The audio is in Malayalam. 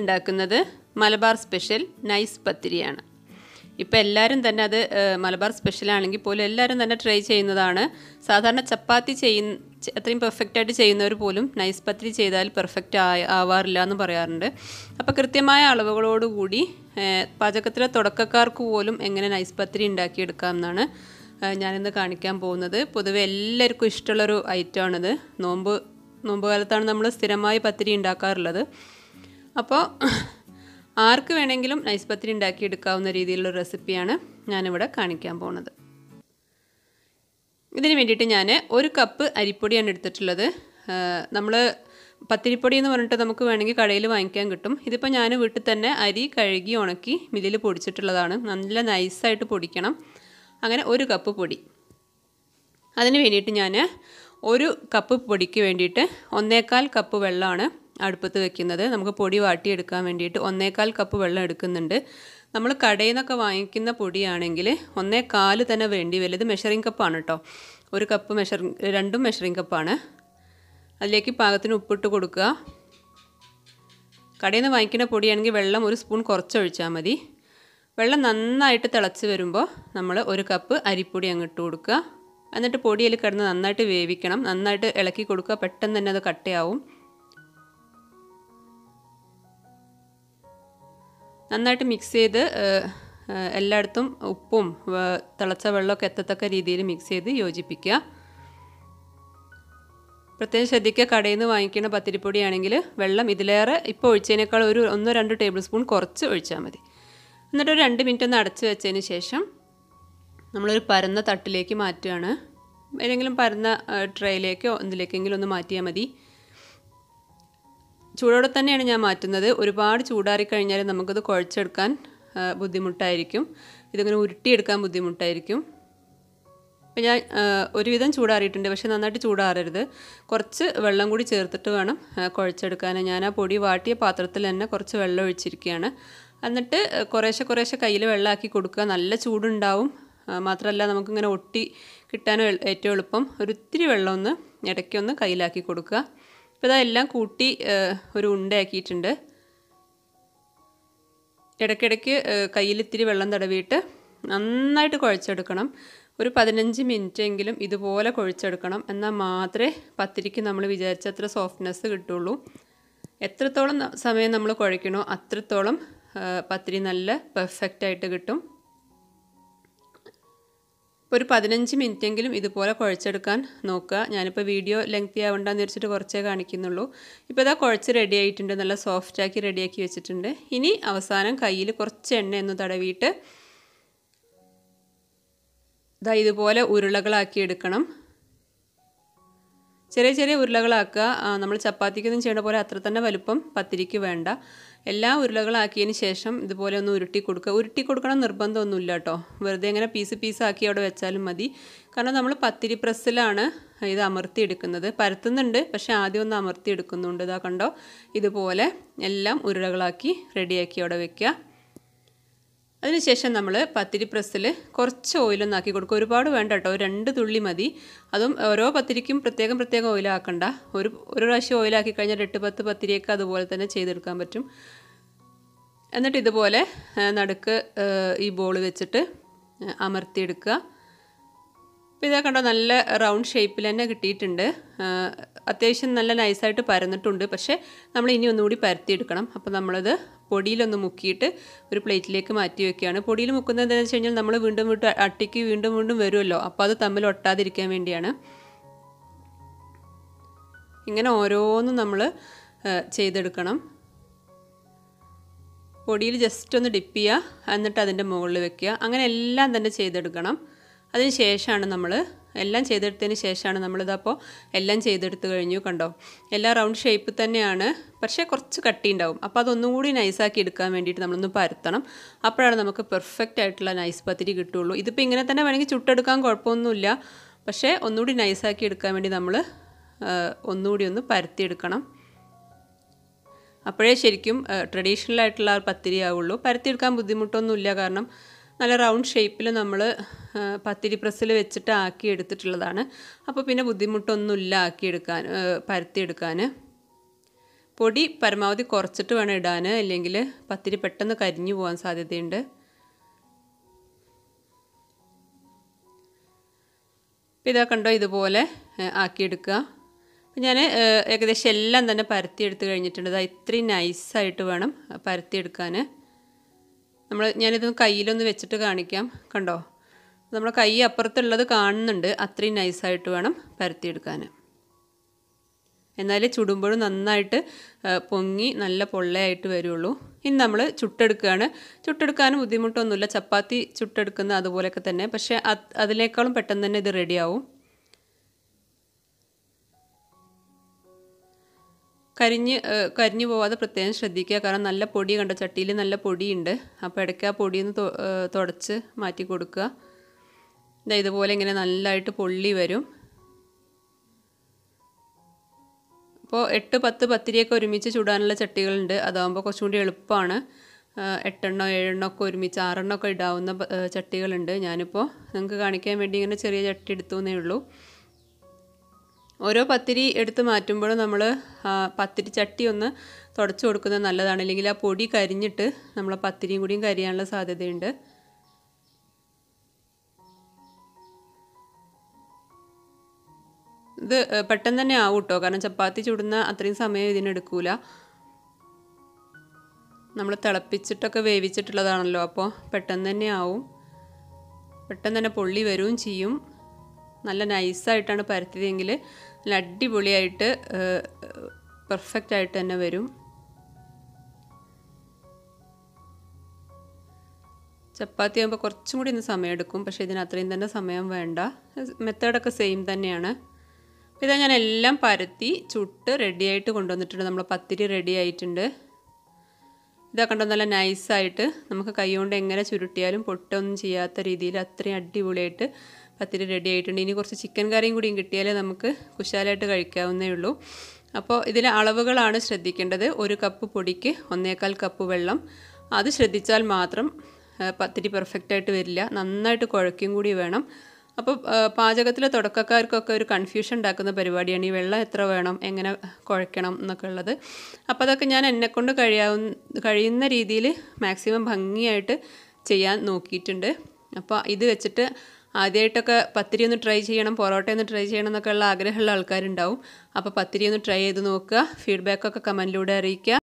ഉണ്ടാക്കുന്നത് മലബാർ സ്പെഷ്യൽ നൈസ് പത്തിരിയാണ് ഇപ്പോൾ എല്ലാവരും തന്നെ അത് ഏഹ്, മലബാർ സ്പെഷ്യൽ ആണെങ്കിൽ പോലും എല്ലാവരും തന്നെ ട്രൈ ചെയ്യുന്നതാണ് സാധാരണ ചപ്പാത്തി ചെയ്യുന്ന ച- അത്രയും പെർഫെക്റ്റ് ആയിട്ട് ചെയ്യുന്നവർ പോലും നൈസ് പത്തിരി ചെയ്താൽ പെർഫെക്റ്റ് ആവാറില്ല എന്ന് പറയാറുണ്ട് അപ്പോൾ കൃത്യമായ അളവുകളോടുകൂടി ഏഹ്, പാചകത്തിലെ തുടക്കക്കാർക്ക് പോലും എങ്ങനെ നൈസ് പത്തിരി ഉണ്ടാക്കിയെടുക്കാം എന്നാണ് ഏഹ്, ഞാനിന്ന് കാണിക്കാൻ പോകുന്നത് പൊതുവെ എല്ലാവർക്കും ഇഷ്ടമുള്ളൊരു ഐറ്റമാണിത് നോമ്പ് നോമ്പ് കാലത്താണ് നമ്മൾ സ്ഥിരമായി പത്തിരി ഉണ്ടാക്കാറുള്ളത് അപ്പോൾ ആർക്ക് വേണമെങ്കിലും നൈസ് പത്തിരി ഉണ്ടാക്കിയെടുക്കാവുന്ന രീതിയിലുള്ള റെസിപ്പിയാണ് ഞാനിവിടെ കാണിക്കാൻ പോകുന്നത് ഇതിന് വേണ്ടിയിട്ട് ഞാൻ ഒരു കപ്പ് അരിപ്പൊടിയാണ് എടുത്തിട്ടുള്ളത് നമ്മൾ പത്തിരിപ്പൊടി എന്ന് പറഞ്ഞിട്ട് നമുക്ക് വേണമെങ്കിൽ കടയിൽ വാങ്ങിക്കാൻ കിട്ടും ഇതിപ്പോൾ ഞാൻ വീട്ടിൽ തന്നെ അരി കഴുകി ഉണക്കി മില്ലിൽ പൊടിച്ചിട്ടുള്ളതാണ് നല്ല നൈസായിട്ട് പൊടിക്കണം അങ്ങനെ ഒരു കപ്പ് പൊടി അതിന് വേണ്ടിയിട്ട് ഞാൻ ഒരു കപ്പ് പൊടിക്ക് വേണ്ടിയിട്ട് ഒന്നേകാൽ കപ്പ് വെള്ളമാണ് അടുപ്പത്ത് വെക്കുന്നത് നമുക്ക് പൊടി വാട്ടിയെടുക്കാൻ വേണ്ടിയിട്ട് ഒന്നേകാൽ കപ്പ് വെള്ളം എടുക്കുന്നുണ്ട് നമ്മൾ കടയിൽ നിന്നൊക്കെ വാങ്ങിക്കുന്ന പൊടിയാണെങ്കിൽ ഒന്നേകാല് തന്നെ വേണ്ടി വരും ഇത് മെഷറിംഗ് കപ്പാണ് കേട്ടോ ഒരു കപ്പ് മെഷറിംഗ് രണ്ടും മെഷറിംഗ് കപ്പാണ് അതിലേക്ക് പാകത്തിന് ഉപ്പിട്ട് കൊടുക്കുക കടയിൽ നിന്ന് വാങ്ങിക്കുന്ന പൊടിയാണെങ്കിൽ വെള്ളം ഒരു സ്പൂൺ കുറച്ചൊഴിച്ചാൽ മതി വെള്ളം നന്നായിട്ട് തിളച്ച് വരുമ്പോൾ നമ്മൾ ഒരു കപ്പ് അരിപ്പൊടി അങ്ങ് ഇട്ട് കൊടുക്കുക എന്നിട്ട് പൊടിയിൽ കിടന്ന് നന്നായിട്ട് വേവിക്കണം നന്നായിട്ട് ഇളക്കി കൊടുക്കുക പെട്ടെന്ന് തന്നെ അത് കട്ടയാവും നന്നായിട്ട് മിക്സ് ചെയ്ത് ഏഹ്, ഏഹ്, എല്ലായിടത്തും ഉപ്പും വേ- തിളച്ച വെള്ളമൊക്കെ എത്തത്തക്ക രീതിയിൽ മിക്സ് ചെയ്ത് യോജിപ്പിക്കുക പ്രത്യേകം ശ്രദ്ധിക്കുക കടയിൽ നിന്ന് വാങ്ങിക്കുന്ന പത്തിരിപ്പൊടിയാണെങ്കിൽ വെള്ളം ഇതിലേറെ ഇപ്പോൾ ഒഴിച്ചതിനേക്കാൾ ഒരു ഒന്നോ രണ്ടോ ടേബിൾ സ്പൂൺ കുറച്ച് ഒഴിച്ചാൽ മതി എന്നിട്ട് ഒരു രണ്ട് മിനിറ്റ് ഒന്ന് അടച്ച് വെച്ചതിന് ശേഷം നമ്മളൊരു പരന്ന തട്ടിലേക്ക് മാറ്റുകയാണ് ഏതെങ്കിലും പരന്ന ഏഹ്, ട്രേയിലേക്കോ എന്തിലേക്കെങ്കിലും ഒന്ന് മാറ്റിയാൽ മതി ചൂടോടെ തന്നെയാണ് ഞാൻ മാറ്റുന്നത് ഒരുപാട് ചൂടാറി കഴിഞ്ഞാൽ നമുക്കത് കുഴച്ചെടുക്കാൻ ആ, ബുദ്ധിമുട്ടായിരിക്കും ഇതിങ്ങനെ ഉരുട്ടിയെടുക്കാൻ ബുദ്ധിമുട്ടായിരിക്കും അപ്പോൾ ഞാൻ ആ, ഒരുവിധം ചൂടാറിയിട്ടുണ്ട് പക്ഷേ നന്നായിട്ട് ചൂടാറരുത് കുറച്ച് വെള്ളം കൂടി ചേർത്തിട്ട് വേണം ആ, കുഴച്ചെടുക്കാൻ ഞാൻ ആ പൊടി വാട്ടിയ പാത്രത്തിൽ തന്നെ കുറച്ച് വെള്ളം ഒഴിച്ചിരിക്കുകയാണ് എന്നിട്ട് ആ, കുറേശ്ശെ കുറേശ്ശെ കയ്യിൽ വെള്ളമാക്കി കൊടുക്കുക നല്ല ചൂടുണ്ടാവും ആ, മാത്രമല്ല നമുക്കിങ്ങനെ ഒട്ടി കിട്ടാനും എൾ- ഏറ്റവും എളുപ്പം ഒരിത്തിരി വെള്ളം ഒന്ന് ഇടയ്ക്കൊന്ന് കയ്യിലാക്കി കൊടുക്കുക ഇപ്പോൾ ഇതെല്ലാം കൂട്ടി ആ, ഒരു ഉണ്ടയാക്കിയിട്ടുണ്ട് ഇടയ്ക്കിടയ്ക്ക് കയ്യിൽ ഇത്തിരി വെള്ളം തടവിയിട്ട് നന്നായിട്ട് കുഴച്ചെടുക്കണം ഒരു പതിനഞ്ച് മിനിറ്റ് എങ്കിലും ഇതുപോലെ കുഴച്ചെടുക്കണം എന്നാൽ മാത്രമേ പത്തിരിക്ക് നമ്മൾ വിചാരിച്ചത്ര സോഫ്റ്റ്നെസ് കിട്ടുള്ളൂ എത്രത്തോളം ന- സമയം നമ്മൾ കുഴയ്ക്കണോ അത്രത്തോളം ആ, പത്തിരി നല്ല പെർഫെക്റ്റ് ആയിട്ട് കിട്ടും ഇപ്പോൾ ഒരു പതിനഞ്ച് മിനിറ്റ് എങ്കിലും ഇതുപോലെ കുഴച്ചെടുക്കാൻ നോക്കുക ഞാനിപ്പോൾ വീഡിയോ ലെങ്തി ആവണ്ടെന്ന് വെച്ചിട്ട് കുറച്ചേ കാണിക്കുന്നുള്ളൂ ഇപ്പോൾ ഇതാ കുഴച്ച് റെഡി ആയിട്ടുണ്ട് നല്ല സോഫ്റ്റാക്കി റെഡിയാക്കി വെച്ചിട്ടുണ്ട് ഇനി അവസാനം കയ്യിൽ കുറച്ച് എണ്ണ ഒന്ന് തടവിയിട്ട് ഇതാ ഇതുപോലെ ഉരുളകളാക്കി എടുക്കണം ചെറിയ ചെറിയ ഉരുളകളാക്കുക ആ, നമ്മൾ ചപ്പാത്തിക്കൊന്നും ചെയ്യണ പോലെ അത്ര തന്നെ വലുപ്പം പത്തിരിക്ക് വേണ്ട എല്ലാ ഉരുളകളാക്കിയതിന് ശേഷം ഇതുപോലെ ഒന്ന് ഉരുട്ടി കൊടുക്കുക ഉരുട്ടി കൊടുക്കണം നിർബന്ധമൊന്നുമില്ല കേട്ടോ വെറുതെ ഇങ്ങനെ പീസ് പീസാക്കി അവിടെ വെച്ചാലും മതി കാരണം നമ്മൾ പത്തിരി പ്രസ്സിലാണ് ഇത് അമർത്തി എടുക്കുന്നത് പരത്തുന്നുണ്ട് പക്ഷേ ആദ്യം ഒന്ന് അമർത്തി എടുക്കുന്നുണ്ട് ഇതാ കണ്ടോ ഇതുപോലെ എല്ലാം ഉരുളകളാക്കി റെഡിയാക്കി അവിടെ വെക്കുക അതിനുശേഷം നമ്മൾ പത്തിരി പ്രസ്സിൽ കുറച്ച് ഓയിലൊന്ന് ആക്കി കൊടുക്കുക ഒരുപാട് വേണ്ട കേട്ടോ ഒരു രണ്ട് തുള്ളി മതി അതും ഓരോ പത്തിരിക്കും പ്രത്യേകം പ്രത്യേകം ഓയിലാക്കണ്ട ഒരു ഒരു പ്രാവശ്യം ഓയിലാക്കി കഴിഞ്ഞാൽ എട്ട് പത്ത് പത്തിരിയൊക്കെ അതുപോലെ തന്നെ ചെയ്തെടുക്കാൻ പറ്റും എന്നിട്ട് ഇതുപോലെ ആ, നടുക്ക് ആ, ഈ ബോൾ വെച്ചിട്ട് ആ, അമർത്തിയെടുക്കുക അപ്പോൾ ഇതാ കണ്ടോ നല്ല റൗണ്ട് ഷേപ്പിൽ തന്നെ കിട്ടിയിട്ടുണ്ട് ആ, അത്യാവശ്യം നല്ല നൈസായിട്ട് പരന്നിട്ടുണ്ട് പക്ഷേ നമ്മൾ ഇനി ഒന്നുകൂടി പരത്തിയെടുക്കണം അപ്പോൾ നമ്മളത് പൊടിയിലൊന്ന് മുക്കിയിട്ട് ഒരു പ്ലേറ്റിലേക്ക് മാറ്റി വെക്കുകയാണ് പൊടിയിൽ മുക്കുന്നത് എന്താണെന്ന് വെച്ച് കഴിഞ്ഞാൽ നമ്മൾ വീണ്ടും വീണ്ടും അട്ടിക്ക് വീണ്ടും വീണ്ടും വരുമല്ലോ അപ്പോൾ അത് തമ്മിൽ ഒട്ടാതിരിക്കാൻ വേണ്ടിയാണ് ഇങ്ങനെ ഓരോന്നും നമ്മൾ ചെയ്തെടുക്കണം പൊടിയിൽ ജസ്റ്റ് ഒന്ന് ഡിപ്പ് ചെയ്യുക എന്നിട്ട് അതിൻ്റെ മുകളിൽ വെക്കുക അങ്ങനെ എല്ലാം തന്നെ ചെയ്തെടുക്കണം അതിന് ശേഷമാണ് നമ്മൾ എല്ലാം ചെയ്തെടുത്തതിന് ശേഷമാണ് നമ്മളിതപ്പോൾ എല്ലാം ചെയ്തെടുത്ത് കഴിഞ്ഞു കണ്ടോ എല്ലാം റൗണ്ട് ഷേപ്പിൽ തന്നെയാണ് പക്ഷേ കുറച്ച് കട്ടി ഉണ്ടാവും അപ്പോൾ അതൊന്നും കൂടി നൈസാക്കി എടുക്കാൻ വേണ്ടിയിട്ട് നമ്മളൊന്ന് പരത്തണം അപ്പോഴാണ് നമുക്ക് പെർഫെക്റ്റ് ആയിട്ടുള്ള നൈസ് പത്തിരി കിട്ടുള്ളൂ ഇതിപ്പോൾ ഇങ്ങനെ തന്നെ വേണമെങ്കിൽ ചുട്ടെടുക്കാൻ കുഴപ്പമൊന്നുമില്ല പക്ഷേ ഒന്നുകൂടി നൈസാക്കി എടുക്കാൻ വേണ്ടി നമ്മൾ ഒന്നുകൂടി ഒന്ന് പരത്തിയെടുക്കണം അപ്പോഴേ ശരിക്കും ട്രഡീഷണൽ ആയിട്ടുള്ള ആ പത്തിരി ആവുള്ളൂ പരത്തിയെടുക്കാൻ ബുദ്ധിമുട്ടൊന്നുമില്ല കാരണം നല്ല റൗണ്ട് ഷേപ്പിൽ നമ്മൾ പത്തിരി പ്രസ്സിൽ വെച്ചിട്ട് ആക്കി എടുത്തിട്ടുള്ളതാണ് അപ്പോൾ പിന്നെ ബുദ്ധിമുട്ടൊന്നുമില്ല ആക്കിയെടുക്കാൻ പരത്തിയെടുക്കാൻ പൊടി പരമാവധി കുറച്ചിട്ട് വേണം ഇടാൻ അല്ലെങ്കിൽ പത്തിരി പെട്ടെന്ന് കരിഞ്ഞു പോകാൻ സാധ്യതയുണ്ട് അപ്പോൾ ഇതാ കണ്ടോ ഇതുപോലെ ആക്കിയെടുക്കുക അപ്പം ഞാൻ ഏകദേശം എല്ലാം തന്നെ പരത്തിയെടുത്ത് കഴിഞ്ഞിട്ടുണ്ട് അത് ഇത്രയും നൈസായിട്ട് വേണം പരത്തിയെടുക്കാൻ നമ്മൾ ഞാനിതൊന്ന് കയ്യിലൊന്ന് വെച്ചിട്ട് കാണിക്കാം കണ്ടോ നമ്മുടെ കൈ അപ്പുറത്തുള്ളത് കാണുന്നുണ്ട് അത്രയും നൈസായിട്ട് വേണം പരത്തിയെടുക്കാൻ എന്നാൽ ചുടുമ്പോഴും നന്നായിട്ട് പൊങ്ങി നല്ല പൊള്ളയായിട്ട് വരുള്ളൂ ഇനി നമ്മൾ ചുട്ടെടുക്കുകയാണ് ചുട്ടെടുക്കാനും ബുദ്ധിമുട്ടൊന്നുമില്ല ചപ്പാത്തി ചുട്ടെടുക്കുന്ന അതുപോലെയൊക്കെ തന്നെ പക്ഷേ അതിനേക്കാളും പെട്ടെന്ന് തന്നെ ഇത് റെഡിയാവും കരിഞ്ഞ് കരിഞ്ഞു പോവാതെ പ്രത്യേകം ശ്രദ്ധിക്കുക കാരണം നല്ല പൊടി കണ്ട ചട്ടിയിൽ നല്ല പൊടിയുണ്ട് അപ്പോൾ ഇടയ്ക്ക് ആ പൊടിയൊന്ന് തുടച്ച് മാറ്റി കൊടുക്കുക ഇതാ ഇതുപോലെ ഇങ്ങനെ നല്ലതായിട്ട് പൊള്ളി വരും അപ്പോൾ എട്ട് പത്ത് പത്തിരിയൊക്കെ ഒരുമിച്ച് ചുടാനുള്ള ചട്ടികളുണ്ട് അതാകുമ്പോൾ കുറച്ചും കൂടി എളുപ്പമാണ് എട്ടെണ്ണോ ഏഴെണ്ണോ ഒക്കെ ഒരുമിച്ച് ആറെണ്ണോ ഒക്കെ ഇടാവുന്ന ചട്ടികളുണ്ട് ഞാനിപ്പോൾ നിങ്ങൾക്ക് കാണിക്കാൻ വേണ്ടി ഇങ്ങനെ ചെറിയ ചട്ടി എടുത്തു എന്നേ ഉള്ളൂ ഓരോ പത്തിരി എടുത്ത് മാറ്റുമ്പോഴും നമ്മൾ പത്തിരി ചട്ടി ഒന്ന് തുടച്ചു കൊടുക്കുന്നത് നല്ലതാണ് അല്ലെങ്കിൽ ആ പൊടി കരിഞ്ഞിട്ട് നമ്മളെ പത്തിരിയും കൂടിയും കരിയാനുള്ള സാധ്യതയുണ്ട് ഇത് പെട്ടെന്ന് തന്നെ ആവും കേട്ടോ കാരണം ചപ്പാത്തി ചുടുന്ന അത്രയും സമയം ഇതിനെടുക്കൂല നമ്മൾ തിളപ്പിച്ചിട്ടൊക്കെ വേവിച്ചിട്ടുള്ളതാണല്ലോ അപ്പോൾ പെട്ടെന്ന് തന്നെ ആവും പെട്ടെന്ന് തന്നെ പൊള്ളി വരികയും ചെയ്യും നല്ല നൈസായിട്ടാണ് പരത്തിയതെങ്കിൽ നല്ല അടിപൊളിയായിട്ട് പെർഫെക്റ്റ് ആയിട്ട് തന്നെ വരും ചപ്പാത്തി ആകുമ്പോൾ കുറച്ചും കൂടി ഇന്ന് സമയം എടുക്കും പക്ഷേ ഇതിന് അത്രയും തന്നെ സമയം വേണ്ട മെത്തേഡൊക്കെ സെയിം തന്നെയാണ് അപ്പോൾ ഇതാ ഞാൻ എല്ലാം പരത്തി ചുട്ട് റെഡിയായിട്ട് കൊണ്ടുവന്നിട്ടുണ്ട് നമ്മൾ പത്തിരി റെഡി ആയിട്ടുണ്ട് ഇതാ കണ്ടോ നല്ല നൈസായിട്ട് നമുക്ക് കൈകൊണ്ട് എങ്ങനെ ചുരുട്ടിയാലും പൊട്ടൊന്നും ചെയ്യാത്ത രീതിയിൽ അത്രയും അടിപൊളിയായിട്ട് പത്തിരി റെഡി ആയിട്ടുണ്ട് ഇനി കുറച്ച് ചിക്കൻ കറിയും കൂടിയും കിട്ടിയാലേ നമുക്ക് കുശാലായിട്ട് കഴിക്കാവുന്നേ ഉള്ളൂ അപ്പോൾ ഇതിലെ അളവുകളാണ് ശ്രദ്ധിക്കേണ്ടത് ഒരു കപ്പ് പൊടിക്ക് ഒന്നേകാൽ കപ്പ് വെള്ളം അത് ശ്രദ്ധിച്ചാൽ മാത്രം പത്തിരി പെർഫെക്റ്റ് ആയിട്ട് വരില്ല നന്നായിട്ട് കുഴയ്ക്കും കൂടി വേണം അപ്പോൾ പാചകത്തിലെ തുടക്കക്കാർക്കൊക്കെ ഒരു കൺഫ്യൂഷൻ ഉണ്ടാക്കുന്ന പരിപാടിയാണ് ഈ വെള്ളം എത്ര വേണം എങ്ങനെ കുഴയ്ക്കണം എന്നൊക്കെ ഉള്ളത് അപ്പോൾ അതൊക്കെ ഞാൻ എന്നെക്കൊണ്ട് കഴിയാവുന്ന കഴിയുന്ന രീതിയിൽ മാക്സിമം ഭംഗിയായിട്ട് ചെയ്യാൻ നോക്കിയിട്ടുണ്ട് അപ്പോൾ ഇത് വെച്ചിട്ട് ആദ്യമായിട്ടൊക്കെ പത്തിരി ഒന്ന് ട്രൈ ചെയ്യണം പൊറോട്ട ഒന്ന് ട്രൈ ചെയ്യണം എന്നൊക്കെ ഉള്ള ആഗ്രഹമുള്ള ആൾക്കാരുണ്ടാവും അപ്പോൾ പത്തിരി ഒന്ന് ട്രൈ ചെയ്ത് നോക്കുക ഫീഡ്ബാക്കൊക്കെ കമൻറ്റിലൂടെ അറിയിക്കുക